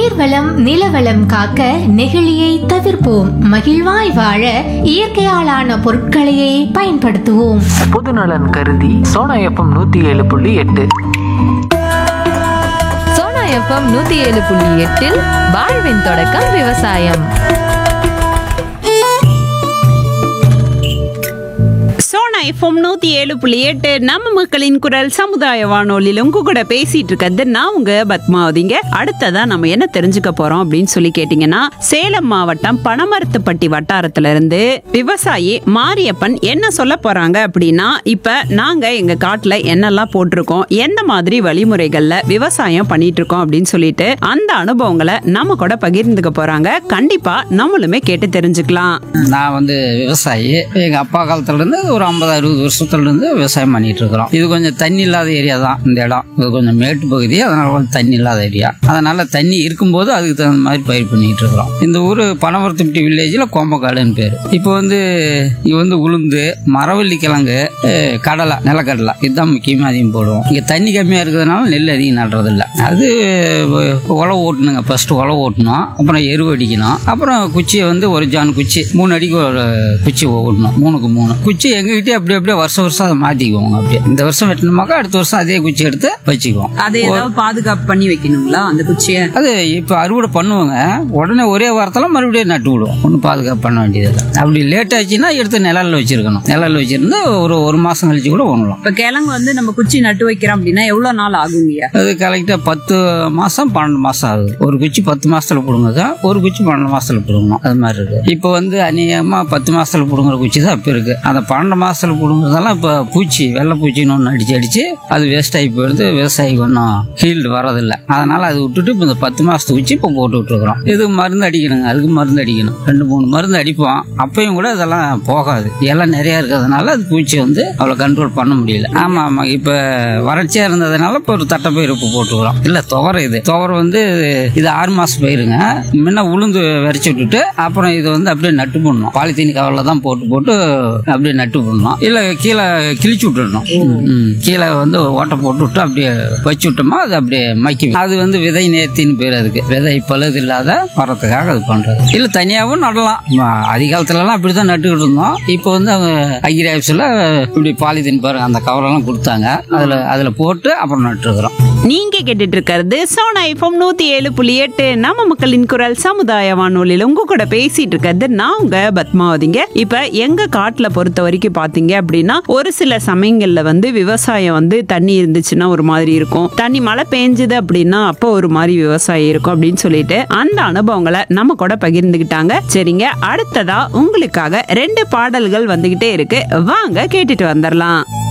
நீர்வளம் நிலவளம் காக்க நெகிழியை தவிர்ப்போம் மகிழ்வாய் வாழ இயற்கையாலான பொருட்களையே பயன்படுத்துவோம் பொதுநலன் கருதி சோனா எஃப்எம் நூத்தி ஏழு புள்ளி எட்டு சோனா எஃப்எம் நூத்தி ஏழு புள்ளி எட்டில் வாழ்வின் தொடக்கம் விவசாயம் சோனா எஃப்எம் நூத்தி ஏழு புள்ளி எட்டு நம்ம மக்களின் குரல் சமுதாய வானொலியில் உங்க கூட பேசிட்டு இருக்கிறது நான் உங்க பத்மாவதிங்க அடுத்ததா நம்ம என்ன தெரிஞ்சுக்க போறோம் அப்படின்னு சொல்லி கேட்டீங்கன்னா சேலம் மாவட்டம் பனமரத்துப்பட்டி வட்டாரத்துல இருந்து விவசாயி மாரியப்பன் என்ன சொல்ல போறாங்க அப்படின்னா இப்ப நாங்க எங்க காட்டுல என்னெல்லாம் போட்டிருக்கோம் எந்த மாதிரி வழிமுறைகள்ல விவசாயம் பண்ணிட்டு இருக்கோம் அப்படின்னு சொல்லிட்டு அந்த அனுபவங்களை நம்ம கூட பகிர்ந்துக்க போறாங்க கண்டிப்பா நம்மளுமே கேட்டு தெரிஞ்சுக்கலாம் நான் வந்து விவசாயி எங்கள் அப்பா காலத்துலேருந்து ஒரு ஐம்பது அறுபது வருஷத்துலேருந்து விவசாயம் பண்ணிட்டு இருக்கிறோம் இது கொஞ்சம் தண்ணி இல்லாத ஏரியா தான் இந்த இடம் இது கொஞ்சம் மேட்டு பகுதி அதனால கொஞ்சம் தண்ணி இல்லாத ஏரியா அதனால தண்ணி இருக்கும்போது அதுக்கு தகுந்த மாதிரி பயிர் பண்ணிட்டு இருக்கிறோம் இந்த ஊர் பனமரத்துப்பட்டி வில்லேஜில் கோம்பக்காடுன்னு பேர் இப்போ வந்து இங்கே வந்து உளுந்து மரவள்ளி கிழங்கு அஹ், கடலை நிலக்கடலை இதுதான் முக்கியமாக அதிகம் போடுவோம் இங்கே தண்ணி கம்மியாக இருக்கிறதுனால நெல் அதிகம் நடுறதில்ல அது அஹ், உழவு ஓட்டணுங்க ஃபர்ஸ்ட் உழவு ஓட்டணும் அப்புறம் எரு அடிக்கணும் அப்புறம் குச்சியை வந்து ஒரு ஜான் குச்சி மூணு அடிக்கு ஒரு குச்சி ஓடணும் மூணுக்கு மூணு குச்சி எங்ககிட்டயே அப்படியே அப்படியே வருஷம் வருஷம் அதை மாற்றிக்குவோங்க அப்படியே இந்த வருஷம் வெட்டணுமாக்கா அடுத்த வருஷம் அதே குச்சி எடுத்து வச்சுக்குவோம் அதை ஏதாவது பாதுகாப்பு பண்ணி வைக்கணுங்களா அந்த குச்சியை அது இப்போ அறுவடை பண்ணுவாங்க உடனே ஒரே வாரத்தில் மறுபடியும் நட்டு விடுவோம் ஒன்றும் பாதுகாப்பு பண்ண வேண்டியதில்லை அப்படி லேட் ஆச்சுன்னா எடுத்து நிழல்ல வச்சிருக்கணும் நிழல்ல வச்சிருந்து ஒரு ஒரு மாதம் கழிச்சு கூட ஒண்ணலாம் இப்ப கிழங்கு வந்து நம்ம குச்சி நட்டு வைக்கிறோம் அப்படின்னா எவ்வளவு நாள் ஆகுங்கய்யா அது கரெக்டாக பத்து மாதம் பன்னெண்டு மாதம் ஆகுது ஒரு குச்சி பத்து மாசத்துல பிடுங்குதா ஒரு குச்சி பன்னெண்டு மாசத்துல பிடுங்கணும் அது மாதிரி இருக்கு இப்போ வந்து அநேகமாக பத்து மாசத்துல பிடுங்குற குச்சி தான் இப்போ இருக்கு அந்த பன்னெண்டு மாசத்துல பிடுங்குறதெல்லாம் இப்போ பூச்சி வெள்ளை பூச்சின்னு ஒன்று அடிச்சு அடிச்சு அது வேஸ்ட் ஆகி போயிடுது விவசாயிக்கு ஒன்றும் ஹீல்டு வரதில்லை அதனால அதை விட்டுட்டு இப்போ இந்த பத்து மாசத்து குச்சி இப்போ போட்டு விட்டுருக்குறோம் இது மருந்து அடிக்கணுங்க அதுக்கு மருந்து அடிக்கணும் ரெண்டு மூணு மருந்து அடிப்போம் அப்பயும் கூட இதெல்லாம் போகாது எல்லாம் நிறைய இருக்கிறதுனால அது பூச்சி வந்து அவ்வளோ கண்ட்ரோல் பண்ண முடியல ஆமா ஆமா இப்போ வறட்சியா இருந்ததுனால இப்போ ஒரு தட்டைப்பயிர் இப்போ போட்டுக்கிறோம் இல்ல துவரை இது துவரை வந்து இது ஆறு மாசம் பயிருங்க முன்ன உளுந்து விரைச்சி விட்டுட்டு அப்புறம் இது வந்து அப்படியே நட்டு போடணும் பாலித்தீன் கவரில் தான் போட்டு போட்டு அப்படியே நட்டு போடணும் இல்ல கீழே கிழிச்சு விட்டுடணும் ம், கீழே வந்து ஓட்டை போட்டு விட்டு அப்படியே வச்சு விட்டோமா அது அப்படியே மக்கி அது வந்து விதை நேர்த்தின்னு பேர் அதுக்கு விதை பழுது இல்லாத வரத்துக்காக அது பண்றது இல்ல தனியாகவும் நடலாம் ம, ஆதி காலத்துலலாம் அப்படிதான் நட்டுக்கிட்டு இருந்தோம் இப்போ வந்து அவங்க அக்ரி ஆஃபீஸில் இப்படி பாலித்தீன் பாருங்க அந்த கவரெல்லாம் கொடுத்தாங்க அதுல அதுல போட்டு அப்புறம் நட்டுருக்குறோம் நீங்க கேட்டுட்டு இருக்கிறது சோனா எஃப்எம் நூத்தி ஏழு புள்ளி எட்டு நம்ம மக்களின் குரல் சமுதாய வானொலியில உங்க கூட பேசிட்டு இருக்கிறது நான் உங்க பத்மாவதிங்க இப்ப எங்க காட்டுல பொறுத்த வரைக்கும் பாத்தீங்க அப்படின்னா ஒரு சில சமயங்கள்ல வந்து விவசாயம் வந்து தண்ணி இருந்துச்சுன்னா ஒரு மாதிரி இருக்கும் தண்ணி மழை பெஞ்சுது அப்படின்னா அப்போ ஒரு மாதிரி விவசாயம் இருக்கும் அப்படின்னு சொல்லிட்டு அந்த அனுபவங்களை நம்ம கூட பகிர்ந்துகிட்டாங்க சரிங்க அடுத்ததா உங்களுக்காக ரெண்டு பாடல்கள் வந்துகிட்டே இருக்கு வாங்க கேட்டுட்டு வந்துடலாம்